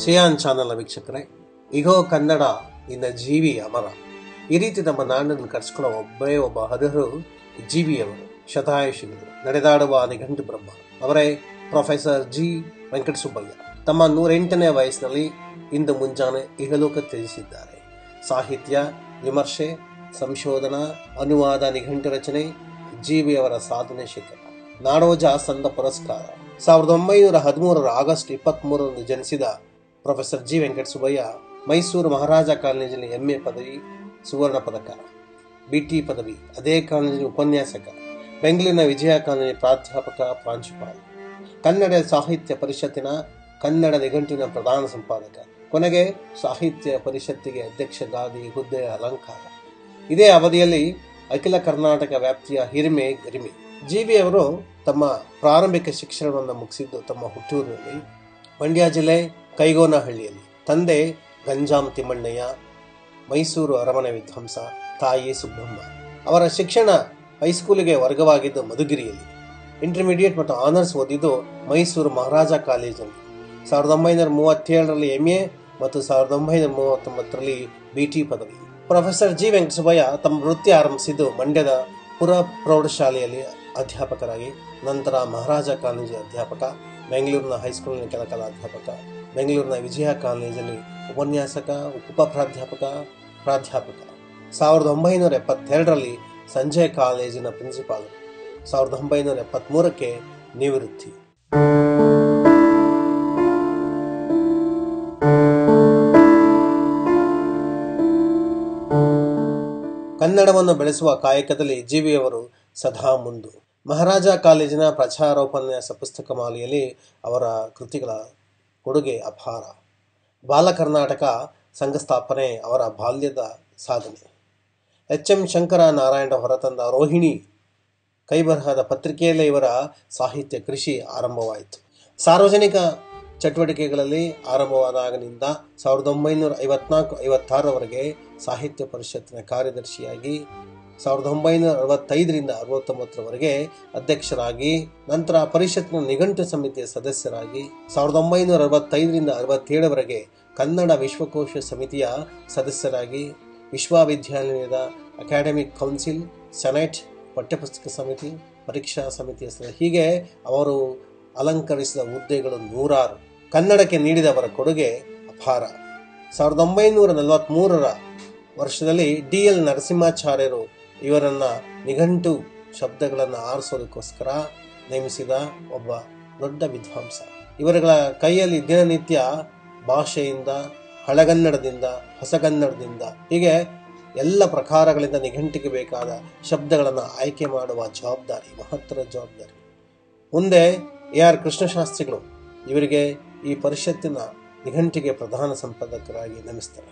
Xi'an channel ವೀಕ್ಷಕರೇ ಇಗೋ ಕನ್ನಡ ಇನ್ನ ಜೀವಿ ಅಮರ ಈ ರೀತಿ ನಮ್ಮ ನಾಡನ್ನು ಕಟ್ಸ್ಕೊಳ್ಳೋ ಒಬ್ಬೇ ಒಬ್ಬ ಹರಿಹರು ಜೀವಿಯವರು ಶತಾಯುಷಿಗಳು ನಡೆದಾಡುವ ನಿಘಂಟು ಬ್ರಹ್ಮ ಅವರೇ ಪ್ರೊಫೆಸರ್ ಜಿ ವೆಂಕಟಸುಬ್ಬಯ್ಯ ತಮ್ಮ ನೂರೆಂಟನೇ ವಯಸ್ಸಿನಲ್ಲಿ ಇಂದು ಮುಂಜಾನೆ ಇಹಲೋಕ ತ್ಯಜಿಸಿದ್ದಾರೆ ಸಾಹಿತ್ಯ ವಿಮರ್ಶೆ ಸಂಶೋಧನಾ ಅನುವಾದ ನಿಘಂಟು ರಚನೆ ಜೀವಿಯವರ ಸಾಧನೆ ಶಿಖರ ನಾಡೋಜ ಸಂದ ಪುರಸ್ಕಾರ ಸಾವಿರದ ಒಂಬೈನೂರ ಹದಿಮೂರರ ಆಗಸ್ಟ್ ಇಪ್ಪತ್ತ್ ಮೂರರಂದು ಜನಿಸಿದ ಪ್ರೊಫೆಸರ್ ಜಿ ವೆಂಕಟಸುಬ್ಬಯ್ಯ ಮೈಸೂರು ಮಹಾರಾಜ ಕಾಲೇಜಿನಲ್ಲಿ ಎಂಎ ಪದವಿ ಸುವರ್ಣ ಪದಕ ಬಿಟಿ ಪದವಿ ಅದೇ ಕಾಲೇಜಿನ ಉಪನ್ಯಾಸಕ ಬೆಂಗಳೂರಿನ ವಿಜಯ ಕಾಲೇಜಿನ ಪ್ರಾಧ್ಯಾಪಕ ಪ್ರಾಂಶುಪಾಲ ಕನ್ನಡ ಸಾಹಿತ್ಯ ಪರಿಷತ್ತಿನ ಕನ್ನಡ ನಿಘಂಟಿನ ಪ್ರಧಾನ ಸಂಪಾದಕ ಕೊನೆಗೆ ಸಾಹಿತ್ಯ ಪರಿಷತ್ತಿಗೆ ಅಧ್ಯಕ್ಷ ಗಾದಿ ಹುದ್ದೆಯ ಅಲಂಕಾರ ಇದೇ ಅವಧಿಯಲ್ಲಿ ಅಖಿಲ ಕರ್ನಾಟಕ ವ್ಯಾಪ್ತಿಯ ಹಿರಿಮೆ ಗರಿಮೆ ಜೀವಿ ಅವರು ತಮ್ಮ ಪ್ರಾರಂಭಿಕ ಶಿಕ್ಷಣವನ್ನು ಮುಗಿಸಿದ್ದು ತಮ್ಮ ಹುಟ್ಟೂರಿನಲ್ಲಿ ಮಂಡ್ಯ ಜಿಲ್ಲೆ ಕೈಗೋನಹಳ್ಳಿಯಲ್ಲಿ ತಂದೆ ಗಂಜಾಂ ತಿಮ್ಮಣ್ಣಯ್ಯ ಮೈಸೂರು ಅರಮನೆ ವಿದ್ವಾಂಸ ತಾಯಿ ಸುಬ್ಬಮ್ಮ ಅವರ ಶಿಕ್ಷಣ ಹೈಸ್ಕೂಲಿಗೆ ವರ್ಗವಾಗಿದ್ದು ಮಧುಗಿರಿಯಲ್ಲಿ ಇಂಟರ್ಮೀಡಿಯೇಟ್ ಮತ್ತು ಆನರ್ಸ್ ಓದಿದ್ದು ಮೈಸೂರು ಮಹಾರಾಜ ಕಾಲೇಜಲ್ಲಿ ಸಾವಿರದ ಒಂಬೈನೂರ ಮೂವತ್ತೇಳರಲ್ಲಿ ಎಂ ಎ ಮತ್ತು ಸಾವಿರದ ಒಂಬೈನೂರ ಮೂವತ್ತೊಂಬತ್ತರಲ್ಲಿ ಬಿ ಟಿ ಪದವಿ ಪ್ರೊಫೆಸರ್ ಜಿ ವೆಂಕಟಸುಬ್ಬಯ್ಯ ತಮ್ಮ ವೃತ್ತಿ ಆರಂಭಿಸಿದ್ದು ಮಂಡ್ಯದ ಪುರ ಪ್ರೌಢಶಾಲೆಯಲ್ಲಿ ಅಧ್ಯಾಪಕರಾಗಿ ನಂತರ ಮಹಾರಾಜ ಕಾಲೇಜು ಅಧ್ಯಾಪಕ ಬೆಂಗಳೂರಿನ ಹೈಸ್ಕೂಲಿನ ಕೆಲ ಅಧ್ಯಾಪಕ ಬೆಂಗಳೂರಿನ ವಿಜಯ ಕಾಲೇಜಲ್ಲಿ ಉಪನ್ಯಾಸಕ ಉಪ ಪ್ರಾಧ್ಯಾಪಕ ಪ್ರಾಧ್ಯಾಪಕ ಸಾವಿರದ ಒಂಬೈನೂರ ಎಪ್ಪತ್ತೆರಡರಲ್ಲಿ ಸಂಜಯ್ ಕಾಲೇಜಿನ ಪ್ರಿನ್ಸಿಪಾಲ್ ಸಾವಿರದ ಒಂಬೈನೂರ ಎಪ್ಪತ್ತ್ಮೂರಕ್ಕೆ ನಿವೃತ್ತಿ ಕನ್ನಡವನ್ನು ಬೆಳೆಸುವ ಕಾಯಕದಲ್ಲಿ ಜೀವಿಯವರು ಸದಾ ಮುಂದು ಮಹಾರಾಜ ಕಾಲೇಜಿನ ಪ್ರಚಾರೋಪನ್ಯಾಸ ಪುಸ್ತಕ ಮಾಲೆಯಲ್ಲಿ ಅವರ ಕೃತಿಗಳ ಕೊಡುಗೆ ಅಪಾರ ಬಾಲ ಕರ್ನಾಟಕ ಸಂಘ ಸ್ಥಾಪನೆ ಅವರ ಬಾಲ್ಯದ ಸಾಧನೆ ಎಚ್ ಎಂ ಶಂಕರ ನಾರಾಯಣ ಹೊರತಂದ ರೋಹಿಣಿ ಕೈಬರಹದ ಪತ್ರಿಕೆಯಲ್ಲೇ ಇವರ ಸಾಹಿತ್ಯ ಕೃಷಿ ಆರಂಭವಾಯಿತು ಸಾರ್ವಜನಿಕ ಚಟುವಟಿಕೆಗಳಲ್ಲಿ ಆರಂಭವಾದಾಗಿನಿಂದ ಸಾವಿರದ ಒಂಬೈನೂರ ಐವತ್ನಾಲ್ಕು ಐವತ್ತಾರರವರೆಗೆ ಸಾಹಿತ್ಯ ಪರಿಷತ್ತಿನ ಕಾರ್ಯದರ್ಶಿಯಾಗಿ ಸಾವಿರದ ಒಂಬೈನೂರ ಅರವತ್ತೈದರಿಂದ ಅರವತ್ತೊಂಬತ್ತರವರೆಗೆ ಅಧ್ಯಕ್ಷರಾಗಿ ನಂತರ ಪರಿಷತ್ತಿನ ನಿಘಂಟು ಸಮಿತಿಯ ಸದಸ್ಯರಾಗಿ ಸಾವಿರದ ಒಂಬೈನೂರ ಅರವತ್ತೈದರಿಂದ ಅರವತ್ತೇಳರವರೆಗೆ ಕನ್ನಡ ವಿಶ್ವಕೋಶ ಸಮಿತಿಯ ಸದಸ್ಯರಾಗಿ ವಿಶ್ವವಿದ್ಯಾಲಯದ ಅಕಾಡೆಮಿಕ್ ಕೌನ್ಸಿಲ್ ಸೆನೆಟ್ ಪಠ್ಯಪುಸ್ತಕ ಸಮಿತಿ ಪರೀಕ್ಷಾ ಸಮಿತಿಯ ಸದಸ್ಯ ಹೀಗೆ ಅವರು ಅಲಂಕರಿಸಿದ ಹುದ್ದೆಗಳು ನೂರಾರು ಕನ್ನಡಕ್ಕೆ ನೀಡಿದವರ ಕೊಡುಗೆ ಅಪಾರ ಸಾವಿರದ ಒಂಬೈನೂರ ನಲವತ್ತ್ಮೂರರ ವರ್ಷದಲ್ಲಿ ಡಿ ಎಲ್ ನರಸಿಂಹಾಚಾರ್ಯರು ಇವರನ್ನ ನಿಘಂಟು ಶಬ್ದಗಳನ್ನು ಆರಿಸೋದಕ್ಕೋಸ್ಕರ ನೇಮಿಸಿದ ಒಬ್ಬ ದೊಡ್ಡ ವಿದ್ವಾಂಸ ಇವರುಗಳ ಕೈಯಲ್ಲಿ ದಿನನಿತ್ಯ ಭಾಷೆಯಿಂದ ಹಳಗನ್ನಡದಿಂದ ಹೊಸಗನ್ನಡದಿಂದ ಹೀಗೆ ಎಲ್ಲ ಪ್ರಕಾರಗಳಿಂದ ನಿಘಂಟಿಗೆ ಬೇಕಾದ ಶಬ್ದಗಳನ್ನು ಆಯ್ಕೆ ಮಾಡುವ ಜವಾಬ್ದಾರಿ ಮಹತ್ತರ ಜವಾಬ್ದಾರಿ ಮುಂದೆ ಎ ಆರ್ ಕೃಷ್ಣಶಾಸ್ತ್ರಿಗಳು ಇವರಿಗೆ ಈ ಪರಿಷತ್ತಿನ ನಿಘಂಟಿಗೆ ಪ್ರಧಾನ ಸಂಪಾದಕರಾಗಿ ನೇಮಿಸ್ತಾರೆ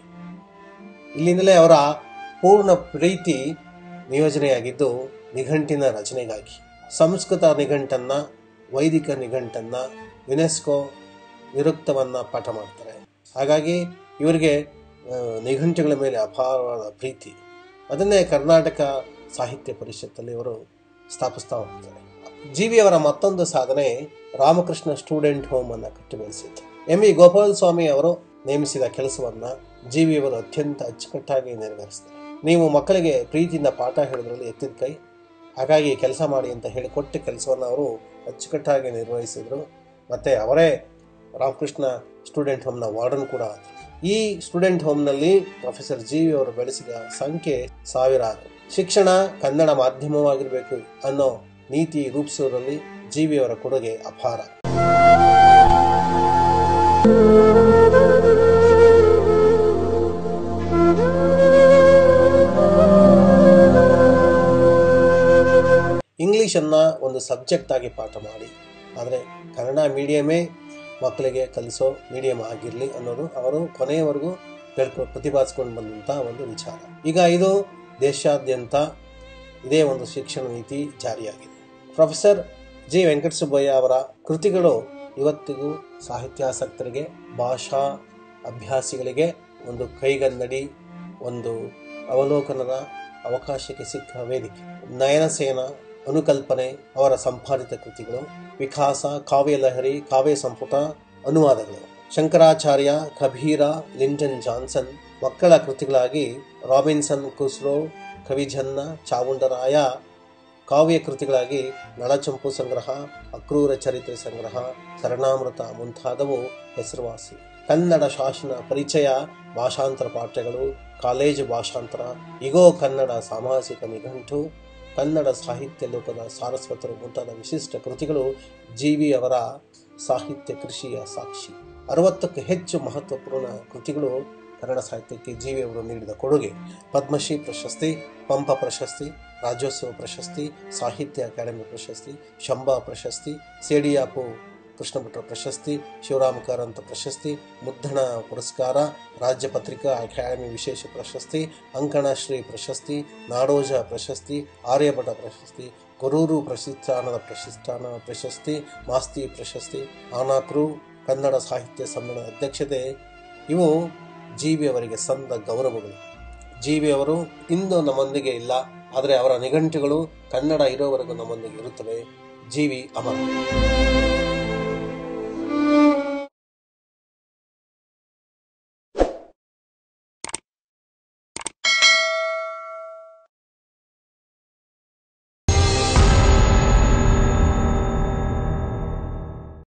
ಇಲ್ಲಿಂದಲೇ ಅವರ ಪೂರ್ಣ ಪ್ರೀತಿ ನಿಯೋಜನೆಯಾಗಿದ್ದು ನಿಘಂಟಿನ ರಚನೆಗಾಗಿ ಸಂಸ್ಕೃತ ನಿಘಂಟನ್ನ ವೈದಿಕ ನಿಘಂಟನ್ನ ಯುನೆಸ್ಕೋ ನಿರುಕ್ತವನ್ನ ಪಾಠ ಮಾಡ್ತಾರೆ ಹಾಗಾಗಿ ಇವರಿಗೆ ನಿಘಂಟುಗಳ ಮೇಲೆ ಅಪಾರವಾದ ಪ್ರೀತಿ ಅದನ್ನೇ ಕರ್ನಾಟಕ ಸಾಹಿತ್ಯ ಪರಿಷತ್ತಲ್ಲಿ ಇವರು ಸ್ಥಾಪಿಸ್ತಾ ಹೋಗ್ತಾರೆ ಜೀವಿಯವರ ಮತ್ತೊಂದು ಸಾಧನೆ ರಾಮಕೃಷ್ಣ ಸ್ಟೂಡೆಂಟ್ ಹೋಮ್ ಅನ್ನು ಕಟ್ಟಿ ಬೆಳೆಸಿತ್ತು ಎಂ ಇ ಗೋಪಾಲ ಸ್ವಾಮಿ ಅವರು ನೇಮಿಸಿದ ಕೆಲಸವನ್ನ ಜೀವಿಯವರು ಅತ್ಯಂತ ಅಚ್ಚುಕಟ್ಟಾಗಿ ನೆರವೇರಿಸ್ತಾರೆ ನೀವು ಮಕ್ಕಳಿಗೆ ಪ್ರೀತಿಯಿಂದ ಪಾಠ ಹೇಳಿದ್ರಲ್ಲಿ ಎತ್ತಿದ ಕೈ ಹಾಗಾಗಿ ಕೆಲಸ ಮಾಡಿ ಅಂತ ಹೇಳಿಕೊಟ್ಟ ಕೆಲಸವನ್ನು ಅವರು ಅಚ್ಚುಕಟ್ಟಾಗಿ ನಿರ್ವಹಿಸಿದ್ರು ಮತ್ತೆ ಅವರೇ ರಾಮಕೃಷ್ಣ ಸ್ಟೂಡೆಂಟ್ ಹೋಮ್ನ ವಾರ್ಡನ್ ಕೂಡ ಆದರು ಈ ಸ್ಟೂಡೆಂಟ್ ಹೋಮ್ನಲ್ಲಿ ಪ್ರೊಫೆಸರ್ ಜಿ ವಿ ಅವರು ಬೆಳೆಸಿದ ಸಂಖ್ಯೆ ಸಾವಿರಾರು ಶಿಕ್ಷಣ ಕನ್ನಡ ಮಾಧ್ಯಮವಾಗಿರಬೇಕು ಅನ್ನೋ ನೀತಿ ರೂಪಿಸೋದ್ರಲ್ಲಿ ಜೀವಿಯವರ ಕೊಡುಗೆ ಅಪಾರ ಇಂಗ್ಲೀಷನ್ನು ಒಂದು ಸಬ್ಜೆಕ್ಟ್ ಆಗಿ ಪಾಠ ಮಾಡಿ ಆದರೆ ಕನ್ನಡ ಮೀಡಿಯಮೇ ಮಕ್ಕಳಿಗೆ ಕಲಿಸೋ ಮೀಡಿಯಂ ಆಗಿರಲಿ ಅನ್ನೋದು ಅವರು ಕೊನೆಯವರೆಗೂ ಹೇಳ್ಕೊ ಪ್ರತಿಪಾದಿಸ್ಕೊಂಡು ಬಂದಂಥ ಒಂದು ವಿಚಾರ ಈಗ ಇದು ದೇಶಾದ್ಯಂತ ಇದೇ ಒಂದು ಶಿಕ್ಷಣ ನೀತಿ ಜಾರಿಯಾಗಿದೆ ಪ್ರೊಫೆಸರ್ ಜಿ ವೆಂಕಟಸುಬ್ಬಯ್ಯ ಅವರ ಕೃತಿಗಳು ಇವತ್ತಿಗೂ ಸಾಹಿತ್ಯಾಸಕ್ತರಿಗೆ ಭಾಷಾ ಅಭ್ಯಾಸಿಗಳಿಗೆ ಒಂದು ಕೈಗನ್ನಡಿ ಒಂದು ಅವಲೋಕನದ ಅವಕಾಶಕ್ಕೆ ಸಿಕ್ಕ ವೇದಿಕೆ ನಯನಸೇನ ಅನುಕಲ್ಪನೆ ಅವರ ಸಂಪಾದಿತ ಕೃತಿಗಳು ವಿಕಾಸ ಕಾವ್ಯ ಲಹರಿ ಕಾವ್ಯ ಸಂಪುಟ ಅನುವಾದಗಳು ಶಂಕರಾಚಾರ್ಯ ಕಬೀರ ಲಿಂಟನ್ ಜಾನ್ಸನ್ ಮಕ್ಕಳ ಕೃತಿಗಳಾಗಿ ರಾಬಿನ್ಸನ್ ಕುಸ್ರೋ ಕವಿಜನ್ನ ಚಾವುಂಡರಾಯ ಕಾವ್ಯ ಕೃತಿಗಳಾಗಿ ನಳಚಂಪು ಸಂಗ್ರಹ ಅಕ್ರೂರ ಚರಿತ್ರೆ ಸಂಗ್ರಹ ಶರಣಾಮೃತ ಮುಂತಾದವು ಹೆಸರುವಾಸಿ ಕನ್ನಡ ಶಾಸನ ಪರಿಚಯ ಭಾಷಾಂತರ ಪಾಠ್ಯಗಳು ಕಾಲೇಜು ಭಾಷಾಂತರ ಇಗೋ ಕನ್ನಡ ಸಾಮಾಜಿಕ ನಿಘಂಟು ಕನ್ನಡ ಸಾಹಿತ್ಯ ಲೋಕದ ಸಾರಸ್ವತರು ಮುಂತಾದ ವಿಶಿಷ್ಟ ಕೃತಿಗಳು ಜಿ ವಿ ಅವರ ಸಾಹಿತ್ಯ ಕೃಷಿಯ ಸಾಕ್ಷಿ ಅರವತ್ತಕ್ಕೂ ಹೆಚ್ಚು ಮಹತ್ವಪೂರ್ಣ ಕೃತಿಗಳು ಕನ್ನಡ ಸಾಹಿತ್ಯಕ್ಕೆ ಜಿ ವಿ ಅವರು ನೀಡಿದ ಕೊಡುಗೆ ಪದ್ಮಶ್ರೀ ಪ್ರಶಸ್ತಿ ಪಂಪ ಪ್ರಶಸ್ತಿ ರಾಜ್ಯೋತ್ಸವ ಪ್ರಶಸ್ತಿ ಸಾಹಿತ್ಯ ಅಕಾಡೆಮಿ ಪ್ರಶಸ್ತಿ ಶಂಬಾ ಪ್ರಶಸ್ತಿ ಸೇಡಿಯಾಪು ಕೃಷ್ಣಭಟ್ರ ಪ್ರಶಸ್ತಿ ಶಿವರಾಮ ಕಾರಂತ ಪ್ರಶಸ್ತಿ ಮುದ್ದಣ ಪುರಸ್ಕಾರ ರಾಜ್ಯ ಪತ್ರಿಕಾ ಅಕಾಡೆಮಿ ವಿಶೇಷ ಪ್ರಶಸ್ತಿ ಅಂಕಣಶ್ರೀ ಪ್ರಶಸ್ತಿ ನಾಡೋಜ ಪ್ರಶಸ್ತಿ ಆರ್ಯಭಟ ಪ್ರಶಸ್ತಿ ಗೊರೂರು ಪ್ರತಿಷ್ಠಾನದ ಪ್ರತಿಷ್ಠಾನ ಪ್ರಶಸ್ತಿ ಮಾಸ್ತಿ ಪ್ರಶಸ್ತಿ ಆನಾಕ್ರು ಕನ್ನಡ ಸಾಹಿತ್ಯ ಸಮ್ಮೇಳನ ಅಧ್ಯಕ್ಷತೆ ಇವು ಜಿ ಬಿ ಅವರಿಗೆ ಸಂದ ಗೌರವಗಳು ಜಿ ಬಿ ಅವರು ಇಂದು ನಮ್ಮೊಂದಿಗೆ ಇಲ್ಲ ಆದರೆ ಅವರ ನಿಘಂಟುಗಳು ಕನ್ನಡ ಇರೋವರೆಗೂ ನಮ್ಮೊಂದಿಗೆ ಇರುತ್ತವೆ ಜಿ ವಿ ಅಮರ